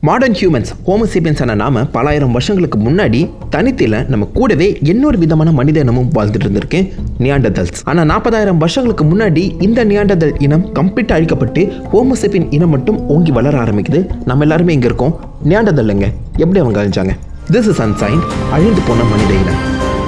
modern humans ஹோமோசேபியன்ஸான நாம பலாயிரம் வருஷங்களுக்கு முன்னாடி தனித்தில நம்ம கூடவே இன்னொரு விதமான மனித இனமும் வாழ்ந்துட்டு இருந்திருக்கு நியாண்டதல்ஸ் ஆனால் நாற்பதாயிரம் வருஷங்களுக்கு முன்னாடி இந்த நியாண்டதல் இனம் கம்ப்ளீட்டாக அழிக்கப்பட்டு ஹோமோசேபியன் இனம் மட்டும் ஓங்கி வளர ஆரம்பிக்குது நம்ம எல்லாருமே இங்கே இருக்கோம் நியாண்டதல்லைங்க எப்படி அவங்க அழிஞ்சாங்க திஸ் இஸ் அன்சைன் அழிந்து போன மனித இனம்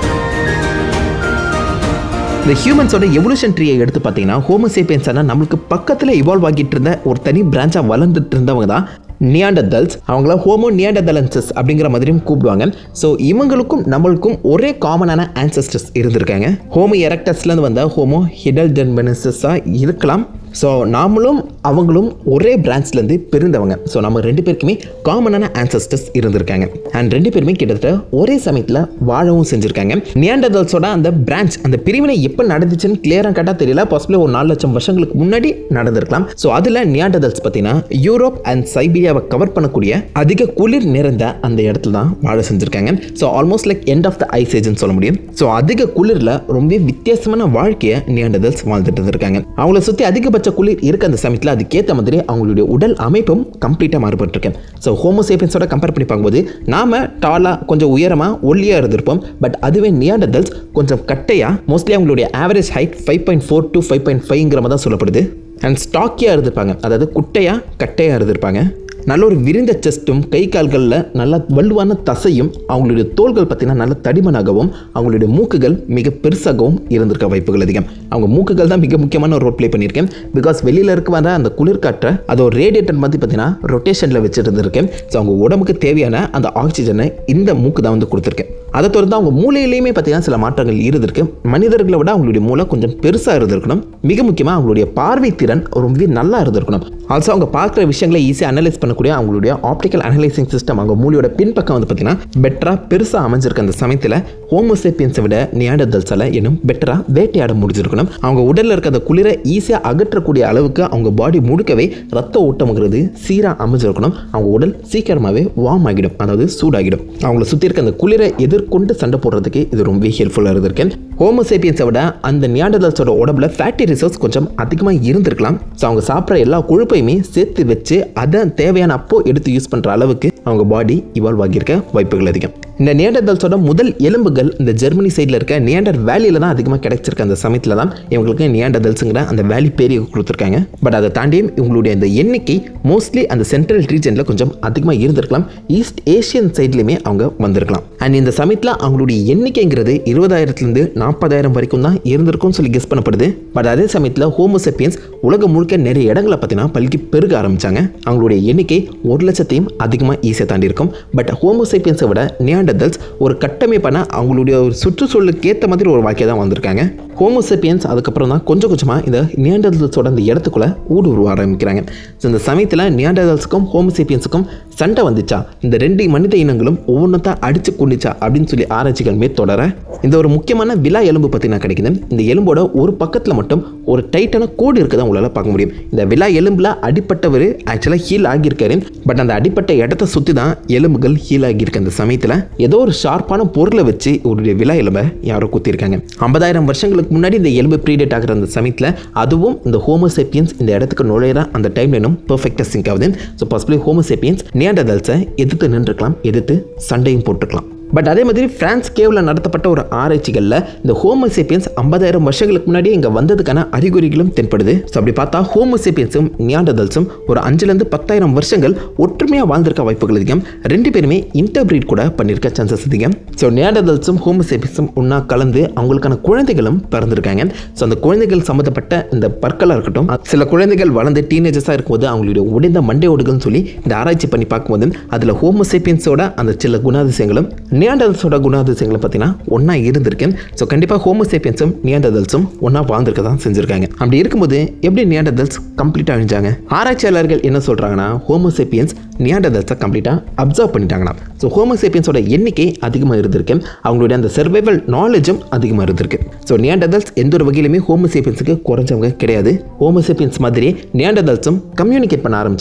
இந்த ஹியூமன்ஸோட எவல்யூஷன் ட்ரீயை எடுத்து பார்த்தீங்கன்னா ஹோமோசேபியன்ஸான நம்மளுக்கு பக்கத்தில் இவால்வ் ஆகிட்டு இருந்த ஒரு தனி பிரான்ச்சாக வளர்ந்துட்டு இருந்தவங்க தான் நியாண்டதல்ஸ் அவங்கள ஹோமோ நியாண்டதலன்சஸ் அப்படிங்கிற மாதிரியும் கூப்பிடுவாங்க ஸோ இவங்களுக்கும் நம்மளுக்கும் ஒரே காமனான ஆன்சஸ்டர்ஸ் இருந்திருக்காங்க ஹோமோ எரக்டஸ்லேருந்து வந்த ஹோமோ ஹிடல்டென்பெனசஸாக இருக்கலாம் ஸோ நாமளும் அவங்களும் ஒரே பிரான்ச்லேருந்து பிரிந்தவங்க ஸோ நம்ம ரெண்டு பேருக்குமே காமனான ஆன்சஸ்டர்ஸ் இருந்திருக்காங்க அண்ட் ரெண்டு பேருமே கிட்டத்தட்ட ஒரே சமயத்தில் வாழவும் செஞ்சுருக்காங்க நியாண்டதல்ஸோட அந்த பிரான்ச் அந்த பிரிவினை எப்போ நடந்துச்சுன்னு கிளியராக கேட்டால் தெரியல பாசிபிளி ஒரு நாலு லட்சம் வருஷங்களுக்கு முன்னாடி நடந்திருக்கலாம் ஸோ அதில் நியாண்டதல்ஸ் பார்த்தீங்கன்னா யூரோப் அண்ட் சைபீரியாவை கவர் பண்ணக்கூடிய அதிக குளிர் நிறைந்த அந்த இடத்துல தான் வாழ செஞ்சுருக்காங்க so almost like end of the ice ஏஜ்னு சொல்ல முடியும் ஸோ அதிக குளிரில் ரொம்ப வித்தியாசமான வாழ்க்கையை நியாண்டதல்ஸ் வாழ்ந்துட்டு இருக்காங்க அவங்கள சுற்றி அதிகபட்ச குளிர் இருக்க அந்த சமயத்தில் அதுக்கேற்ற மாதிரி அவங்களுடைய உடல் அமைப்பும் கம்ப்ளீட்டாக மாறுபட்டிருக்கேன் ஸோ ஹோமோசேபியன்ஸோட கம்பேர் பண்ணி பார்க்கும்போது நாம டாலாக கொஞ்சம் உயரமாக ஒல்லியாக இருந்திருப்போம் பட் அதுவே நியாண்டதல்ஸ் கொஞ்சம் கட்டையாக மோஸ்ட்லி அவங்களுடைய average height five point four to five point ஃபைவ்ங்கிற மாதிரி தான் சொல்லப்படுது அண்ட் ஸ்டாக்கியாக இருந்திருப்பாங்க அதாவது குட்டையாக கட்டையாக இருந்திருப்பாங்க நல்ல ஒரு விரிந்த செஸ்ட்டும் கை கால்களில் நல்ல வலுவான தசையும் அவங்களுடைய தோள்கள் பார்த்தீங்கன்னா நல்ல தடிமனாகவும் அவங்களுடைய மூக்குகள் மிக பெருசாகவும் இருந்திருக்க வாய்ப்புகள் அதிகம் அவங்க மூக்குகள் தான் மிக முக்கியமான ஒரு ரோல் ப்ளே பண்ணியிருக்கேன் பிகாஸ் வெளியில் இருக்க வர அந்த குளிர்காற்றை அது ஒரு ரேடியேட்டர் மாதிரி பார்த்தீங்கன்னா ரொட்டேஷனில் வச்சுட்டு இருந்திருக்கேன் ஸோ அவங்க உடம்புக்கு தேவையான அந்த ஆக்சிஜனை இந்த மூக்கு தான் வந்து கொடுத்துருக்கேன் அதை தொடர்ந்து அவங்க மூளையிலையுமே பார்த்தீங்கன்னா சில மாற்றங்கள் இருந்திருக்கு மனிதர்களை விட அவங்களுடைய மூளை கொஞ்சம் பெருசாக இருந்திருக்கணும் மிக முக்கியமாக அவங்களுடைய பார்வை திறன் ரொம்ப நல்லா இருந்திருக்கணும் ஆல்சோ அவங்க பார்க்குற விஷயங்களை ஈஸியாக அனலைஸ் பண்ணக்கூடிய அவங்களுடைய ஆப்டிக்கல் அனலைசிங் சிஸ்டம் அவங்க மூளையோட பின்பக்கம் வந்து பார்த்தீங்கன்னா பெட்டராக பெருசாக அமைஞ்சிருக்க அந்த சமயத்தில் ஹோமோசேப்பியன்ஸை விட நியாண்டதல்ஸால் இன்னும் பெட்டராக வேட்டையாட முடிஞ்சிருக்கணும் அவங்க உடலில் இருக்க அந்த குளிரை ஈஸியாக அகற்றக்கூடிய அளவுக்கு அவங்க பாடி முழுக்கவே ரத்த ஓட்டம்ங்கிறது சீராக அமைஞ்சிருக்கணும் அவங்க உடல் சீக்கிரமாகவே வார்ம் ஆகிடும் அதாவது சூடாகிடும் அவங்கள சுற்றி இருக்க அந்த குளிரை எதிர்கொண்டு சண்டை போடுறதுக்கு இது ரொம்ப ஹெல்ப்ஃபுல்லாக இருந்திருக்கேன் ஹோமோசேப்பியன்ஸை விட அந்த நியாண்டதல்ஸோட உடம்புல ஃபேட்டி ரிசோர்ஸ் கொஞ்சம் அதிகமாக இருந்திருக்கலாம் ஸோ அவங்க சாப்பிட்ற எல்லா கொழுப்பையுமே சேர்த்து வச்சு அதை தேவையான அப்போ எடுத்து யூஸ் பண்ணுற அளவுக்கு அவங்க பாடி இவால்வ் ஆகியிருக்க வாய்ப்புகள் அதிகம் இந்த நியாண்டர்தல்ஸோட முதல் எலும்புகள் இந்த ஜெர்மனி சைடில் இருக்க நியாண்டர் வேலியில் தான் அதிகமாக கிடைச்சிருக்க அந்த சமயத்தில் தான் இவங்களுக்கு நியாண்டர்தல்ஸுங்கிற அந்த வேலி பேரி கொடுத்துருக்காங்க பட் அதை தாண்டியும் இவங்களுடைய இந்த எண்ணிக்கை மோஸ்ட்லி அந்த சென்ட்ரல் ரீஜனில் கொஞ்சம் அதிகமாக இருந்திருக்கலாம் ஈஸ்ட் ஏஷியன் சைட்லேயுமே அவங்க வந்திருக்கலாம் அண்ட் இந்த சமயத்தில் அவங்களுடைய எண்ணிக்கைங்கிறது இருபதாயிரத்துலேருந்து நாற்பதாயிரம் வரைக்கும் தான் இருந்திருக்கும்னு சொல்லி கெஸ் பண்ணப்படுது பட் அதே சமயத்தில் ஹோமோசெப்பியன்ஸ் உலகம் முழுக்க நிறைய இடங்களை பார்த்தீங்கன்னா பல்கி பெருக ஆரம்பிச்சாங்க அவங்களுடைய எண்ணிக்கை ஒரு லட்சத்தையும் அதிகமாக ஈஸியாக தாண்டி இருக்கும் பட் ஹோமோசேப்பியன்ஸை விட நியாண்டதல்ஸ் ஒரு கட்டமைப்பான அவங்களுடைய ஒரு சுற்றுச்சூழலுக்கு ஏற்ற மாதிரி ஒரு வாழ்க்கையை தான் வந்திருக்காங்க ஹோமோசேப்பியன்ஸ் அதுக்கப்புறம் தான் கொஞ்சம் கொஞ்சமாக இந்த நியாண்டதல்ஸோட அந்த இடத்துக்குள்ளே ஊடுருவ ஆரம்பிக்கிறாங்க ஸோ இந்த சமயத்தில் நியாண்டதல்ஸுக்கும் ஹோமோசேப்பியன்ஸுக்கும் சண்டை வந்துச்சா இந்த ரெண்டு மனித இனங்களும் ஒவ்வொன்றத்தான் அடித்து கொண்டுச்சா அப்படின்னு சொல்லி ஆராய்ச்சிகள் மேற்தொடர இந்த ஒரு முக்கியமான விழா எலும்பு பற்றி நான் கிடைக்குது இந்த எலும்போட ஒரு பக்கத்தில் மட்டும் ஒரு டைட்டான கோடு இருக்கதான் உங்களால் பார்க்க முடியும் இந்த விழா எலும்பில் அடிப்பட்டவர் ஆக்சுவலாக ஹீல் ஆகியிருக்காரு பட் அந்த அடிப்பட்ட இடத்த சுற்றி தான் எலும்புகள் ஹீல் ஆகியிருக்கு அந்த சமயத்தில் ஏதோ ஒரு ஷார்ப்பான பொருளை வச்சு ஒரு விழா எலும்பை யாரோ குத்திருக்காங்க ஐம்பதாயிரம் வருஷங்களுக்கு முன்னாடி இந்த எலும்பு ப்ரீடேட் ஆகிற அந்த சமயத்தில் அதுவும் இந்த ஹோமோசேப்பியன்ஸ் இந்த இடத்துக்கு நுழையிற அந்த டைம்லைனும் பர்ஃபெக்டாக சிங்க் ஆகுது ஸோ பாசிபிளி ஹோமோசேப்பியன்ஸ் நியாண்டதல்ஸை எதிர்த்து நின்றுக்கலாம் எதிர்த்து சண்டையும் போட்டுக்கலாம் பட் அதே மாதிரி பிரான்ஸ் கேவில் நடத்தப்பட்ட ஒரு ஆராய்ச்சிகளில் இந்த ஹோமோசேப்பியன்ஸ் ஐம்பதாயிரம் வருஷங்களுக்கு முன்னாடி இங்கே வந்ததுக்கான அறிகுறிகளும் தென்படுது ஸோ அப்படி பார்த்தா ஹோமோசேப்பியன்ஸும் நியாண்டதல்ஸும் ஒரு அஞ்சுலேருந்து பத்தாயிரம் வருஷங்கள் ஒற்றுமையாக வாழ்ந்திருக்க வாய்ப்புகள் அதிகம் ரெண்டு பேருமே இன்டர்பிரீட் கூட பண்ணியிருக்க சான்சஸ் அதிகம் ஸோ நியாண்டதல்ஸும் ஹோமோசேப்பியன்ஸும் ஒன்றா கலந்து அவங்களுக்கான குழந்தைகளும் பிறந்திருக்காங்க ஸோ அந்த குழந்தைகள் சம்மந்தப்பட்ட இந்த பற்களாக இருக்கட்டும் சில குழந்தைகள் வளர்ந்து டீனேஜர்ஸாக இருக்கும்போது அவங்களுடைய உடைந்த மண்டை ஓடுகள்னு சொல்லி இந்த ஆராய்ச்சி பண்ணி பார்க்கும்போது அதில் ஹோமோசேப்பியன்ஸோட அந்த சில குணாதிசயங்களும் நியாண்டதல்ஸோட குணாதிசயங்களை பார்த்தீங்கன்னா ஒன்றா இருந்திருக்கேன் ஸோ கண்டிப்பாக ஹோமோசேப்பியன்ஸும் நியாண்டதல்ஸும் ஒன்றா வாழ்ந்திருக்க தான் செஞ்சுருக்காங்க அப்படி இருக்கும்போது எப்படி நியாண்டதல்ஸ் கம்ப்ளீட்டாக அழிஞ்சாங்க ஆராய்ச்சியாளர்கள் என்ன சொல்கிறாங்கன்னா ஹோமோசேப்பியன்ஸ் நியாண்டதல்ஸை கம்ப்ளீட்டாக அப்சர்வ் பண்ணிட்டாங்களாம் ஸோ ஹோமோசேப்பியன்ஸோட எண்ணிக்கை அதிகமாக இருந்திருக்கு அவங்களுடைய அந்த சர்வைவல் நாலேஜும் அதிகமாக இருந்திருக்கு ஸோ நியாண்டதல்ஸ் எந்த ஒரு வகையிலுமே ஹோமோசேப்பியன்ஸுக்கு குறைஞ்சவங்க கிடையாது ஹோமோசேப்பியன்ஸ் மாதிரி நியாண்டதல்ஸும் கம்யூனிகேட் பண்ண ஆரம்பிச்சாங்க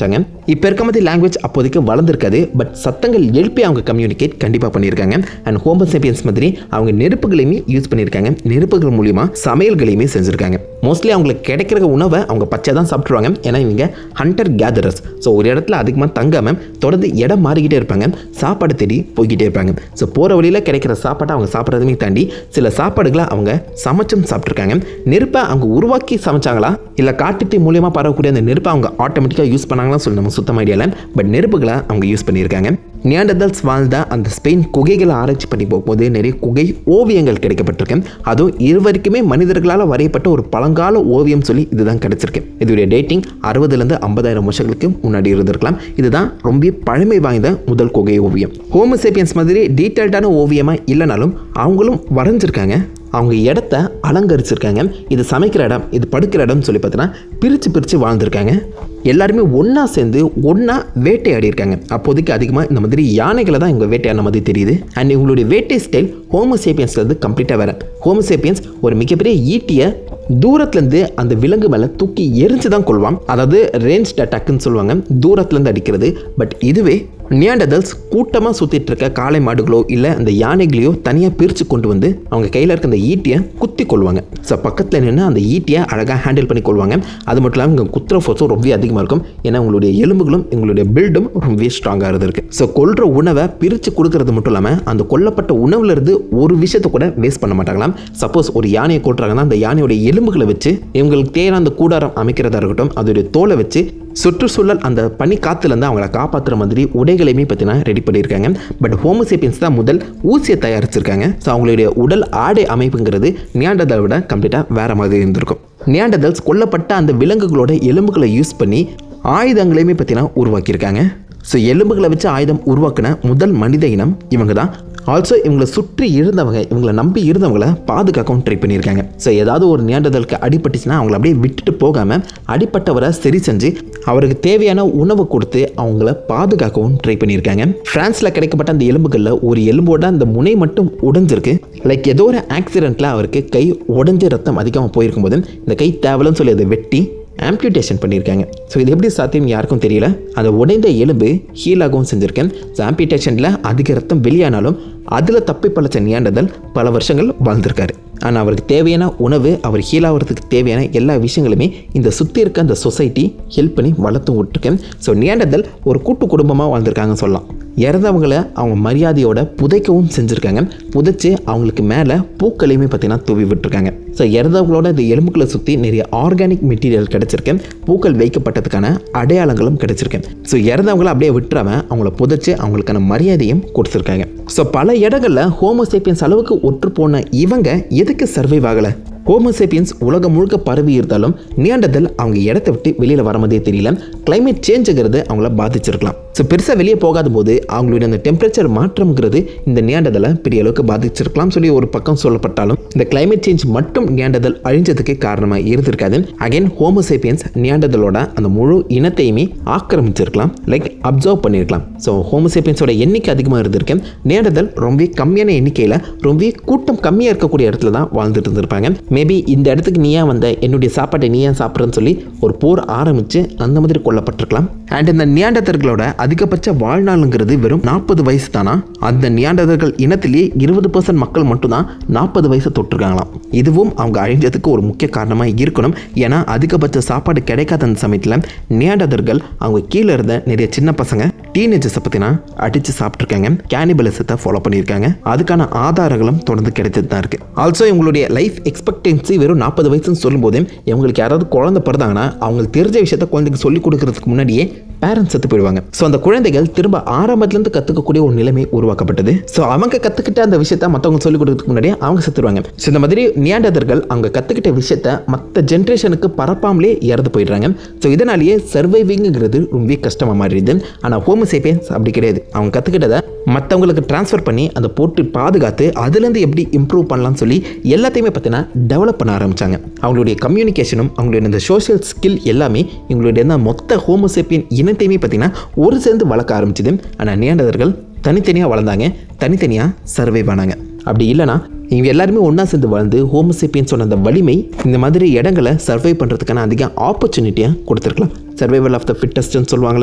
இப்போ இருக்க மாதிரி லாங்குவேஜ் அப்போதைக்கு வளர்ந்துருக்காது பட் சத்தங்கள் எழுப்பி அவங்க கம்யூனிகேட் கண்டிப்பாக பண்ணியிருக்காங்க அண்ட் ஹோமோசேபியன்ஸ் மாதிரி அவங்க நெருப்புகளையுமே யூஸ் பண்ணியிருக்காங்க நெருப்புகள் மூலிமா சமையல்களையுமே செஞ்சுருக்காங்க மோஸ்ட்லி அவங்களுக்கு கிடைக்கிற உணவை அவங்க பச்சை தான் சாப்பிட்ருவாங்க ஏன்னா இவங்க ஹண்டர் கேதரர்ஸ் ஸோ ஒரு இடத்துல அதிகமாக தங்காமல் தொடர்ந்து இடம் மாறிக்கிட்டே இருப்பாங்க சாப்பாடு தேடி போய்கிட்டே இருப்பாங்க ஸோ போகிற வழியில் கிடைக்கிற சாப்பாட்டை அவங்க சாப்பிட்றதுமே தாண்டி சில சாப்பாடுகளை அவங்க சமைச்சும் சாப்பிட்ருக்காங்க நெருப்பை அவங்க உருவாக்கி சமைச்சாங்களா இல்லை காட்டுத்தீ மூலியமாக பரவக்கூடிய அந்த நெருப்பை அவங்க ஆட்டோமேட்டிக்காக யூஸ் பண்ணாங்களா சொல்லி நம்ம சுத்தமாக ஐடியாவில் பட் நெருப்புகளை அவங்க யூஸ் பண்ணியிருக்காங்க நியாண்டதல்ஸ் வாழ்ந்த அந்த ஸ்பெயின் குகைகளை ஆராய்ச்சி பண்ணி போகும்போது நிறைய குகை ஓவியங்கள் கிடைக்கப்பட்டிருக்கு அதுவும் இருவருக்குமே மனிதர்களால் வரையப்பட்ட ஒரு பழங்கால ஓவியம் சொல்லி இதுதான் கிடைச்சிருக்கு இதோடைய டேட்டிங் அறுபதுலேருந்து ஐம்பதாயிரம் வருஷங்களுக்கு முன்னாடி இருந்திருக்கலாம் இதுதான் ரொம்ப பழமை வாய்ந்த முதல் குகை ஓவியம் ஹோமோசேப்பியன்ஸ் மாதிரி டீட்டெயில்டான ஓவியமாக இல்லைனாலும் அவங்களும் வரைஞ்சிருக்காங்க அவங்க இடத்த அலங்கரிச்சிருக்காங்க இது சமைக்கிற இடம் இது படுக்கிற இடம்னு சொல்லி பார்த்தீங்கன்னா பிரித்து பிரித்து வாழ்ந்திருக்காங்க எல்லாருமே ஒன்றா சேர்ந்து ஒன்றா வேட்டையாடி இருக்காங்க அப்போதைக்கு அதிகமாக இந்த மாதிரி யானைகளை தான் இவங்க வேட்டையாடின மாதிரி தெரியுது அண்ட் இவங்களுடைய வேட்டை ஸ்டைல் ஹோமோசேப்பியன்ஸ்லேருந்து கம்ப்ளீட்டாக வேறு ஹோமோசேப்பியன்ஸ் ஒரு மிகப்பெரிய ஈட்டியை தூரத்துலேருந்து அந்த விலங்கு மேலே தூக்கி எரிஞ்சு தான் கொள்வான் அதாவது ரேஞ்ச் அட்டாக்குன்னு சொல்லுவாங்க தூரத்துலேருந்து அடிக்கிறது பட் இதுவே நியாண்டதல்ஸ் கூட்டமாக சுற்றிட்டு இருக்க காளை மாடுகளோ இல்லை அந்த யானைகளையோ தனியாக பிரித்து கொண்டு வந்து அவங்க கையில் இருக்க அந்த ஈட்டியை குத்தி கொள்வாங்க ஸோ பக்கத்தில் நின்று அந்த ஈட்டியை அழகாக ஹேண்டில் பண்ணி கொள்வாங்க அது மட்டும் இல்லாமல் இங்கே குத்துற ஃபோர்ஸும் ரொம்ப அதிகமாக இருக்கும் ஏன்னா உங்களுடைய எலும்புகளும் எங்களுடைய பில்டும் ரொம்பவே ஸ்ட்ராங்காக இருந்திருக்கு ஸோ கொல்ற உணவை பிரித்து கொடுக்கறது மட்டும் இல்லாமல் அந்த கொல்லப்பட்ட உணவுலேருந்து ஒரு விஷயத்தை கூட வேஸ்ட் பண்ண மாட்டாங்களாம் சப்போஸ் ஒரு யானையை கொள்றாங்கன்னா அந்த யானையோட எலும்புகளை வச்சு இவங்களுக்கு தேவையான அந்த கூடாரம் அமைக்கிறதா இருக்கட்டும் அதோடைய தோலை வச்சு சுற்றுச்சூழல் அந்த பனி காத்துலேருந்து அவங்கள காப்பாற்றுற மாதிரி உடைகளையுமே பார்த்தீங்கன்னா ரெடி பண்ணியிருக்காங்க பட் ஹோமோசேப்பியன்ஸ் தான் முதல் ஊசியை தயாரிச்சிருக்காங்க ஸோ அவங்களுடைய உடல் ஆடை அமைப்புங்கிறது நியாண்டதை விட கம்ப்ளீட்டாக வேற மாதிரி இருந்திருக்கும் நியாண்டதல்ஸ் கொல்லப்பட்ட அந்த விலங்குகளோட எலும்புகளை யூஸ் பண்ணி ஆயுதங்களையுமே பார்த்தீங்கன்னா உருவாக்கியிருக்காங்க ஸோ எலும்புகளை வச்சு ஆயுதம் உருவாக்கின முதல் மனித இனம் இவங்க தான் ஆல்சோ இவங்களை சுற்றி இருந்தவங்க இவங்களை நம்பி இருந்தவங்களை பாதுகாக்கவும் ட்ரை பண்ணியிருக்காங்க ஸோ ஏதாவது ஒரு நியாண்டதலுக்கு அடிபட்டுச்சுன்னா அவங்கள அப்படியே விட்டுட்டு போகாமல் அடிப்பட்டவரை சரி செஞ்சு அவருக்கு தேவையான உணவு கொடுத்து அவங்கள பாதுகாக்கவும் ட்ரை பண்ணியிருக்காங்க ஃப்ரான்ஸில் கிடைக்கப்பட்ட அந்த எலும்புகளில் ஒரு எலும்போட அந்த முனை மட்டும் உடைஞ்சிருக்கு லைக் ஏதோ ஒரு ஆக்சிடெண்ட்டில் அவருக்கு கை உடஞ்சி ரத்தம் அதிகமாக போயிருக்கும் போது இந்த கை தேவலன்னு சொல்லி அதை வெட்டி ஆம்பியூட்டேஷன் பண்ணியிருக்காங்க ஸோ இது எப்படி சாத்தியம் யாருக்கும் தெரியல அந்த உடைந்த எலும்பு ஹீலாகவும் செஞ்சுருக்கேன் ஸோ ஆம்பியூட்டேஷனில் அதிக ரத்தம் வெளியானாலும் அதில் தப்பி பழச்ச நியாண்டதல் பல வருஷங்கள் வாழ்ந்திருக்காரு ஆனால் அவருக்கு தேவையான உணவு அவர் ஹீலாகிறதுக்கு தேவையான எல்லா விஷயங்களுமே இந்த சுற்றி இருக்க அந்த சொசைட்டி ஹெல்ப் பண்ணி வளர்த்தும் விட்டுருக்கேன் ஸோ நியாண்டதல் ஒரு கூட்டு குடும்பமாக வாழ்ந்திருக்காங்கன்னு சொல்லலாம் இறந்தவங்களை அவங்க மரியாதையோட புதைக்கவும் செஞ்சுருக்காங்க புதைச்சு அவங்களுக்கு மேலே பூக்களையுமே பார்த்தீங்கன்னா தூவி விட்டுருக்காங்க ஸோ இறந்தவங்களோட இந்த எலும்புகளை சுற்றி நிறைய ஆர்கானிக் மெட்டீரியல் கிடச்சிருக்கேன் பூக்கள் வைக்கப்பட்டதுக்கான அடையாளங்களும் கிடச்சிருக்கேன் ஸோ இறந்தவங்கள அப்படியே விட்டுறாம அவங்கள புதைச்சு அவங்களுக்கான மரியாதையும் கொடுத்துருக்காங்க ஸோ பல இடங்களில் ஹோமோசேப்பியன்ஸ் அளவுக்கு ஒற்று போன இவங்க எதுக்கு சர்வைவ் ஆகலை ஹோமோசேப்பியன்ஸ் உலகம் முழுக்க பரவி இருந்தாலும் நியாண்டதல் அவங்க இடத்த விட்டு வெளியில் வர மாதிரியே தெரியல கிளைமேட் சேஞ்சுங்கிறது அவங்கள பாதிச்சிருக்கலாம் ஸோ பெருசாக வெளியே போகாத போது அவங்களுடைய அந்த டெம்பரேச்சர் மாற்றம்ங்கிறது இந்த நியாண்டதலை பெரிய அளவுக்கு பாதிச்சிருக்கலாம் சொல்லி ஒரு பக்கம் சொல்லப்பட்டாலும் இந்த கிளைமேட் சேஞ்ச் மட்டும் நியாண்டதல் அழிஞ்சதுக்கு காரணமாக இருந்திருக்காது அகைன் ஹோமோசேப்பியன்ஸ் நியாண்டதலோட அந்த முழு இனத்தையுமே ஆக்கிரமிச்சிருக்கலாம் லைக் அப்சர்வ் பண்ணியிருக்கலாம் ஸோ ஹோமோசேப்பியன்ஸோட எண்ணிக்கை அதிகமாக இருந்திருக்கு நியாண்டதல் ரொம்ப கம்மியான எண்ணிக்கையில் ரொம்ப கூட்டம் கம்மியாக இருக்கக்கூடிய இடத்துல தான் வாழ்ந்துட்டு இருந்திருப்பாங்க மேபி இந்த இடத்துக்கு நீயா வந்த என்னுடைய சாப்பாட்டை நீயா சாப்பிட்றேன்னு சொல்லி ஒரு போர் ஆரம்பித்து அந்த மாதிரி கொல்லப்பட்டிருக்கலாம் அண்ட் இந்த நியாண்டதர்களோட அதிகபட்ச வாழ்நாளுங்கிறது வெறும் நாற்பது வயசு தானா அந்த நியாண்டதர்கள் இனத்திலேயே இருபது பர்சன்ட் மக்கள் மட்டும்தான் நாற்பது வயசு தொட்டிருக்காங்களாம் இதுவும் அவங்க அழிஞ்சதுக்கு ஒரு முக்கிய காரணமாக இருக்கணும் ஏன்னா அதிகபட்ச சாப்பாடு கிடைக்காத அந்த சமயத்தில் நியாண்டதர்கள் அவங்க கீழே இருந்த நிறைய சின்ன பசங்க டீனேஜர்ஸை பற்றினா அடித்து சாப்பிட்ருக்காங்க கேனிபலிசத்தை ஃபாலோ பண்ணியிருக்காங்க அதுக்கான ஆதாரங்களும் தொடர்ந்து கிடைச்சிட்டு தான் இருக்குது ஆல்சோ இவங்களுடைய லைஃப் எக்ஸ்பெக்டன்சி வெறும் நாற்பது வயசுன்னு சொல்லும்போது இவங்களுக்கு யாராவது குழந்தை பிறந்தாங்கன்னா அவங்களுக்கு தெரிஞ்ச விஷயத்த குழந்தைக்கு சொல்லிக் கொடுக்கறதுக்கு முன்னாடியே பேரண்ட்ஸ் செத்து போயிடுவாங்க ஸோ அந்த குழந்தைகள் திரும்ப ஆரம்பத்துலேருந்து கற்றுக்கக்கூடிய ஒரு நிலைமை உருவாக்கப்பட்டது ஸோ அவங்க கற்றுக்கிட்ட அந்த விஷயத்த மற்றவங்க சொல்லிக் கொடுக்கறதுக்கு முன்னாடியே அவங்க செத்துருவாங்க ஸோ இந்த மாதிரி நியாண்டதர்கள் அவங்க கற்றுக்கிட்ட விஷயத்த மற்ற ஜென்ரேஷனுக்கு பரப்பாமலே இறந்து போயிடுறாங்க ஸோ இதனாலேயே சர்வைவிங்கிறது ரொம்ப கஷ்டமாக மாறிடுது ஆனால் ஹோமோசேப்பியன்ஸ் அப்படி கிடையாது அவங்க கற்றுக்கிட்டதை மற்றவங்களுக்கு ட்ரான்ஸ்ஃபர் பண்ணி அதை போட்டு பாதுகாத்து அதுலேருந்து எப்படி இம்ப்ரூவ் பண்ணலாம்னு சொல்லி எல்லாத்தையுமே பார்த்தீங்கன்னா டெவலப் பண்ண ஆரம்பித்தாங்க அவங்களுடைய கம்யூனிகேஷனும் அவங்களுடைய இந்த சோஷியல் ஸ்கில் எல்லாமே இவங்களுடைய இந்த மொத்த ஹோமோசேப்பியன் இனத்தையுமே பார்த்தீங்கன்னா ஒரு சேர்ந்து வளர்க்க ஆரம்பிச்சது ஆனால் நியாண்டதர்கள் தனித்தனியாக வளர்ந்தாங்க தனித்தனியாக சர்வைவ் ஆனாங்க அப்படி இல்லைனா இவங்க எல்லாருமே ஒன்றா சேர்ந்து வாழ்ந்து ஹோமோசேப்பியன் சொன்ன அந்த வலிமை இந்த மாதிரி இடங்களை சர்வை பண்ணுறதுக்கான அதிக ஆப்பர்ச்சுனிட்டியாக கொடுத்துருக்கலாம் சர்வைவல் ஆஃப் த ஃபிட்டஸ்ட்னு சொல்லுவாங்களே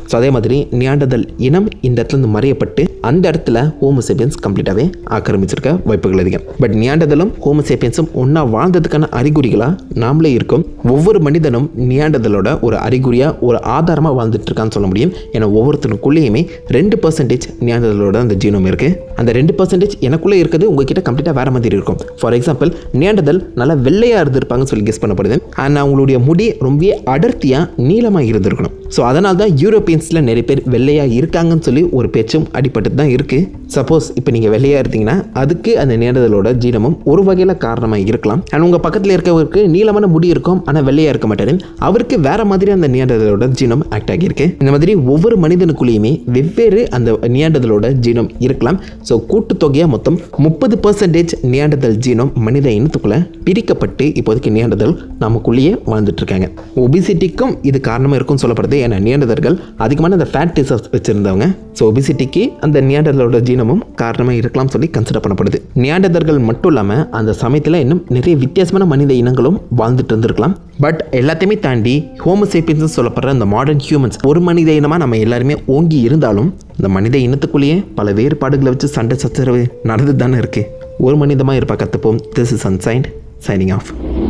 ஸோ அதே மாதிரி நியாண்டதல் இனம் இந்த இடத்துல இருந்து மறையப்பட்டு அந்த இடத்துல ஹோமோசேபியன்ஸ் கம்ப்ளீட்டாகவே ஆக்கிரமிச்சிருக்க வாய்ப்புகள் அதிகம் பட் நியாண்டதலும் ஹோமோசேபியன்ஸும் ஒன்றா வாழ்ந்ததுக்கான அறிகுறிகளாக நாமளே இருக்கோம் ஒவ்வொரு மனிதனும் நியாண்டதலோட ஒரு அறிகுறியாக ஒரு ஆதாரமாக வாழ்ந்துட்டு இருக்கான்னு சொல்ல முடியும் ஏன்னா ஒவ்வொருத்தனுக்குள்ளேயுமே ரெண்டு பர்சன்டேஜ் நியாண்டதலோட அந்த ஜீனோம் இருக்குது அந்த ரெண்டு பர்சன்டேஜ் எனக்குள்ளே இருக்கிறது உங்ககிட்ட கம்ப்ளீட்டாக வேறு மாதிரி இருக்கும் ஃபார் எக்ஸாம்பிள் நியாண்டதல் நல்லா வெள்ளையாக இருந்திருப்பாங்கன்னு சொல்லி கெஸ் பண்ணப்படுது அண்ட் அவங்களுடைய முடி ரொம்ப அடர்த்தியாக நீளமாக இருந்திருக்கணும் ஸோ அதனால தான் யூரோப்பியன்ஸில் நிறைய பேர் வெள்ளையாக இருக்காங்கன்னு சொல்லி ஒரு பேச்சும் அடிபட்டு தான் இருக்குது சப்போஸ் இப்போ நீங்கள் வெள்ளையாக இருந்தீங்கன்னா அதுக்கு அந்த நேண்டதலோட ஜீனமும் ஒரு வகையில் காரணமாக இருக்கலாம் அண்ட் உங்கள் பக்கத்தில் இருக்கவருக்கு நீளமான முடி இருக்கும் ஆனால் வெள்ளையாக இருக்க மாட்டாரு அவருக்கு வேற மாதிரி அந்த நியாண்டதலோட ஜீனம் ஆக்ட் ஆகியிருக்கு இந்த மாதிரி ஒவ்வொரு மனிதனுக்குள்ளேயுமே வெவ்வேறு அந்த நியாண்டதலோட ஜீனம் இருக்கலாம் ஸோ கூட்டுத்தொகையாக மொத்தம் முப்பது பர்சன்டேஜ் நியாண்டதல் ஜீனம் மனித இனத்துக்குள்ளே பிரிக்கப்பட்டு இப்போதைக்கு நியாண்டதல் நமக்குள்ளேயே வாழ்ந்துட்டு இருக்காங்க ஒபிசிட்டிக்கும் இது காரணமாக இருக்கும்னு சொல்லப்படுது ஏன்னா நியாண்டதர்கள் அதிகமான அந்த ஃபேட் டிசர்ஸ் வச்சுருந்தவங்க ஸோ ஒபிசிட்டிக்கு அந்த நியாண்டதலோட ஜீனமும் காரணமாக இருக்கலாம் சொல்லி கன்சிடர் பண்ணப்படுது நியாண்டதர்கள் மட்டும் இல்லாமல் அந்த சமயத்தில் இன்னும் நிறைய வித்தியாசமான மனித இனங்களும் வாழ்ந்துட்டு இருந்திருக்கலாம் பட் எல்லாத்தையுமே தாண்டி ஹோமோசேப்பியன்ஸ் சொல்லப்படுற இந்த மாடர்ன் ஹியூமன்ஸ் ஒரு மனித இனமாக நம்ம எல்லாருமே ஓங்கி இருந்தாலும் இந்த மனித இனத்துக்குள்ளேயே பல வேறுபாடுகளை வச்சு சண்டை சச்சரவு நடந்து தானே இருக்குது ஒரு மனிதமாக இருப்பா கற்றுப்போம் this is ancient signing of